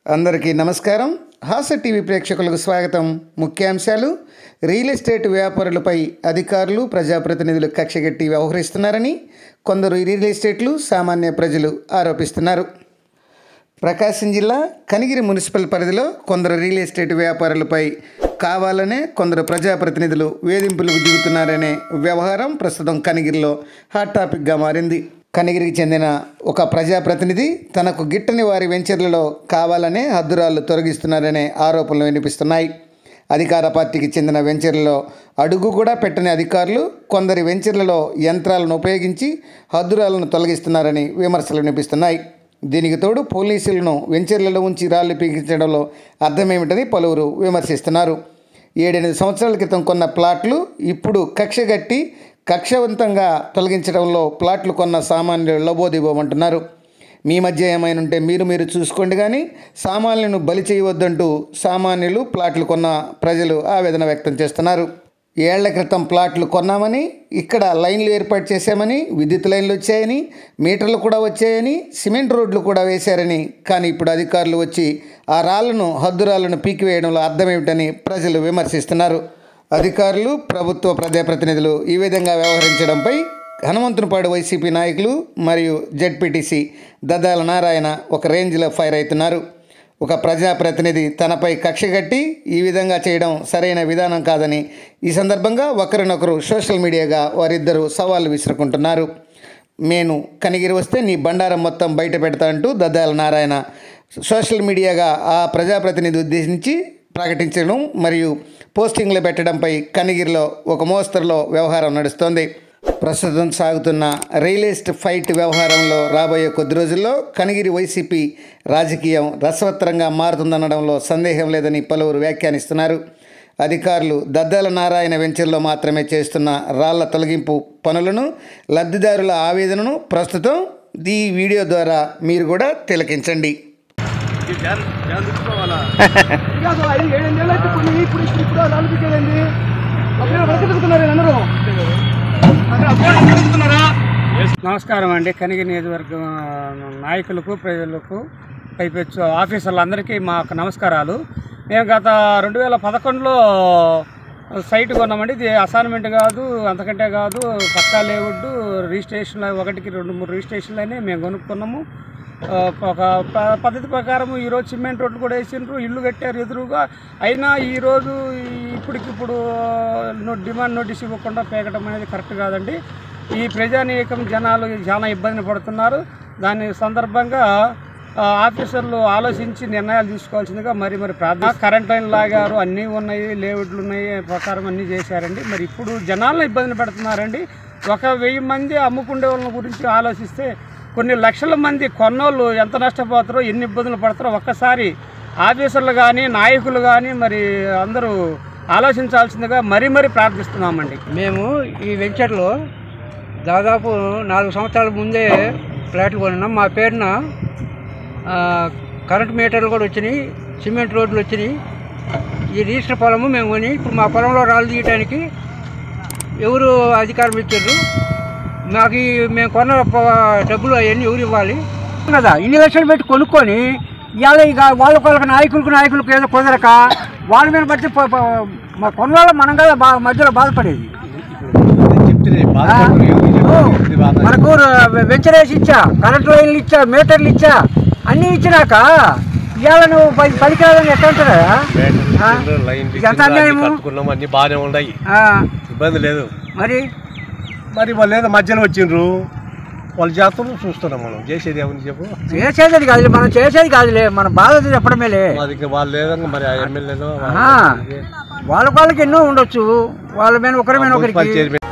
అందరికీ నమస్కారం హాస టీవీ ప్రేక్షకులకు స్వాగతం ముఖ్యాంశాలు రియల్ ఎస్టేట్ వ్యాపారులపై అధికారులు ప్రజాప్రతినిధులు కక్షగట్టి వ్యవహరిస్తున్నారని కొందరు రియల్ ఎస్టేట్లు సామాన్య ప్రజలు ఆరోపిస్తున్నారు ప్రకాశం జిల్లా కనిగిరి మున్సిపల్ పరిధిలో కొందరు రియల్ ఎస్టేట్ వ్యాపారులపై కావాలనే కొందరు ప్రజాప్రతినిధులు వేధింపులకు దిగుతున్నారనే వ్యవహారం ప్రస్తుతం కనిగిరిలో హాట్ టాపిక్గా మారింది కనిగిరికి చెందిన ఒక ప్రజాప్రతినిధి తనకు గిట్టని వారి వెంచర్లలో కావాలనే హద్దురాలు తొలగిస్తున్నారనే ఆరోపణలు వినిపిస్తున్నాయి అధికార పార్టీకి చెందిన వెంచర్లలో అడుగు కూడా పెట్టని అధికారులు కొందరి వెంచర్లలో యంత్రాలను ఉపయోగించి హద్దురాలను తొలగిస్తున్నారని విమర్శలు వినిపిస్తున్నాయి దీనికి తోడు పోలీసులను వెంచర్లలో ఉంచి రాళ్లు పీకించడంలో అర్థమేమిటని పలువురు విమర్శిస్తున్నారు ఏడెనిమిది సంవత్సరాల క్రితం కొన్న ప్లాట్లు ఇప్పుడు కక్షగట్టి కక్షవంతంగా తొలగించడంలో ప్లాట్లు కొన్న సామాన్యులు లబోదిబోమంటున్నారు మీ మధ్య ఏమైనా ఉంటే మీరు మీరు చూసుకోండి కానీ సామాన్యులను బలి చేయవద్దంటూ సామాన్యులు ప్లాట్లు కొన్న ప్రజలు ఆవేదన వ్యక్తం చేస్తున్నారు ఏళ్ల క్రితం ప్లాట్లు కొన్నామని ఇక్కడ లైన్లు ఏర్పాటు చేశామని విద్యుత్ లైన్లు వచ్చాయని మీటర్లు కూడా వచ్చాయని సిమెంట్ రోడ్లు కూడా వేశారని కానీ ఇప్పుడు అధికారులు వచ్చి ఆ రాళ్లను హద్దురాళ్లను పీకివేయడంలో అర్థమేమిటని ప్రజలు విమర్శిస్తున్నారు అధికారులు ప్రభుత్వ ప్రజాప్రతినిధులు ఈ విధంగా వ్యవహరించడంపై హనుమంతునిపాడు వైసీపీ నాయకులు మరియు జడ్పీటీసీ దద్దాల నారాయణ ఒక రేంజ్లో ఫైర్ అవుతున్నారు ఒక ప్రజాప్రతినిధి తనపై కక్షగట్టి ఈ విధంగా చేయడం సరైన విధానం కాదని ఈ సందర్భంగా ఒకరినొకరు సోషల్ మీడియాగా వారిద్దరూ సవాళ్ళు విసురుకుంటున్నారు నేను కనిగిరి వస్తే నీ బండారం మొత్తం బయట పెడతా అంటూ దద్దాల నారాయణ సోషల్ మీడియాగా ఆ ప్రజాప్రతినిధి ఉద్దేశించి ప్రకటించడం మరియు పోస్టింగ్లు పెట్టడంపై కనిగిరిలో ఒక మోస్తరులో వ్యవహారం నడుస్తోంది ప్రస్తుతం సాగుతున్న రియల్ ఎస్టేట్ ఫైట్ వ్యవహారంలో రాబోయే కొద్ది రోజుల్లో కనిగిరి వైసీపీ రాజకీయం రసవత్తరంగా మారుతుందనడంలో సందేహం లేదని పలువురు వ్యాఖ్యానిస్తున్నారు అధికారులు దద్దాల నారాయణ వెంచర్లో మాత్రమే చేస్తున్న రాళ్ల తొలగింపు పనులను లబ్ధిదారుల ఆవేదనను ప్రస్తుతం ఈ వీడియో ద్వారా మీరు కూడా తిలకించండి కాదు ఐదు ఏడెనిమిదేళ్ళు అయితే కొన్ని ఇప్పుడు ఇప్పుడు ఇప్పుడు రాళ్ళు పీకేదండి అప్పుడే బతికుతున్నారు అందరూ అక్కడ అప్పుడే బతికుతున్నారా నమస్కారం అండి కనిగి నియోజకవర్గం నాయకులకు ప్రజలకు పైపెచ్చు ఆఫీసర్లందరికీ మా యొక్క నమస్కారాలు మేము గత రెండు వేల పదకొండులో సైట్ కొన్నామండి ఇది అసైన్మెంట్ కాదు అంతకంటే కాదు పక్కా లేవుడ్ రిజిస్ట్రేషన్ ఒకటికి రెండు మూడు రిజిస్ట్రేషన్లు మేము కొనుక్కున్నాము ఆ, ఒక ప- పద్ధతి ప్రకారం ఈరోజు సిమెంట్ రోడ్లు కూడా వేసిండ్రు ఇల్లు కట్టారు ఎదురుగా అయినా ఈరోజు ఇప్పటికిప్పుడు నో- డిమాండ్ నోటీస్ ఇవ్వకుండా పేకటం అనేది కరెక్ట్ కాదండి ఈ ప్రజానీకం జనాలు చాలా ఇబ్బంది పడుతున్నారు దాని సందర్భంగా ఆ, ఆఫీసర్లు ఆలోచించి నిర్ణయాలు తీసుకోవాల్సిందిగా మరి మరి ప్రార్థన కరెంట్ లైన్ లాగారు అన్నీ ఉన్నాయి లేవుడ్లు ఉన్నాయి ప్రకారం అన్నీ చేశారండి మరి ఇప్పుడు జనాలను ఇబ్బంది పెడుతున్నారండి ఒక వెయ్యి మంది అమ్ముకునే వాళ్ళ గురించి ఆలోచిస్తే కొన్ని లక్షల మంది కొన్నోళ్ళు ఎంత నష్టపోతారో ఎన్ని ఇబ్బందులు పడతారో ఒక్కసారి ఆఫీసర్లు కానీ నాయకులు కానీ మరి అందరూ ఆలోచించాల్సిందిగా మరీ మరీ ప్రార్థిస్తున్నామండి మేము ఈ వెంచర్లో దాదాపు నాలుగు సంవత్సరాల ముందే ఫ్లాట్లు కొన్నాం మా పేరున ఆ, కరెంట్ మీటర్లు కూడా వచ్చినాయి సిమెంట్ రోడ్లు వచ్చినాయి ఈ రిజిస్టర్ పొలము మేము కొని ఇప్పుడు మా పొలంలో రాళ్ళు తీయటానికి ఎవరు అధికారం ఇచ్చారు మాకు ఈ మేము కొన్న ప- డబ్బులు అవన్నీ ఎవరు ఇవ్వాలి కదా ఇన్ని లక్షలు పెట్టి కొనుక్కొని ఇవాళ ఇక వాళ్ళకి వాళ్ళకి నాయకులకు నాయకులకు ఏదో కుదరక వాళ్ళ మీద బట్టి ప- ప- మా కొన్న వాళ్ళు మనం కదా బా మధ్యలో బాధపడేది ఆ? ఓ, మనకు ర- వెంచర్ వేసి ఇచ్చా కరెంట్ లైన్లు ఇచ్చా మీటర్లు ఇచ్చా అన్నీ ఇచ్చినాక ఇవాళ నువ్వు పది పలికాలని ఎట్లా ఉంటుందా ఆ? ఇది ఎంత అన్యాయము కట్టుకున్నాం అన్ని బాగానే ఉన్నాయి ఆ, ఇబ్బంది లేదు మరి మరి వాళ్ళు ఏదో మధ్యలో వచ్చిండ్రు వాళ్ళు చేస్తారు చూస్తున్నాం మనం చేసేది ఏమని చెప్పు చేసేది కాదులే మనం చేసేది కాదులే మన బాధ చెప్పడమేలే మాది ఇంకా వాళ్ళు లేదంగా మరి ఆ ఎమ్మెల్యేలు ఆహా. వాళ్ళకి వాళ్ళకి ఎన్నో ఉండొచ్చు వాళ్ళ మీద ఒకరి మీద ఒకరికి చైర్మన్